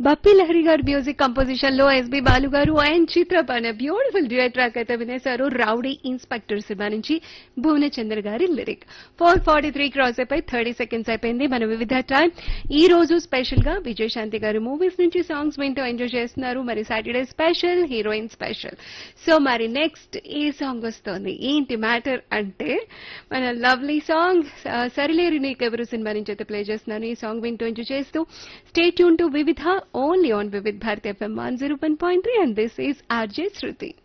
బప్పి లహరి గారి music composition లో SB Balu garu and చిత్రపన బ్యూటిఫుల్ డ్యూయట్ ట్రాక్ అయితే వినేశారు రౌడీ ఇన్స్పెక్టర్ సినిమా నుంచి భువనచంద్ర గారి lyric four forty three cross అయిపోయి థర్టీ సెకండ్స్ అయిపోయింది మన వివిధ టైం ఈ రోజు స్పెషల్ గా విజయశాంతి గారు మూవీస్ నుంచి సాంగ్స్ వింటూ ఎంజాయ్ చేస్తున్నారు మరి Saturday special heroine special so మరి నెక్స్ట్ ఏ సాంగ్ వస్తోంది ఏంటి మ్యాటర్ అంటే మన లవ్లీ సాంగ్ సరిలేరు నీకెవరు సినిమా నుంచి అయితే ప్లే చేస్తున్నాను ఈ సాంగ్ వింటూ ఎంజాయ్ చేస్తూ stay tune to Vividh only on Vividh Bharati FM one zero one point three and this is RJ Shruti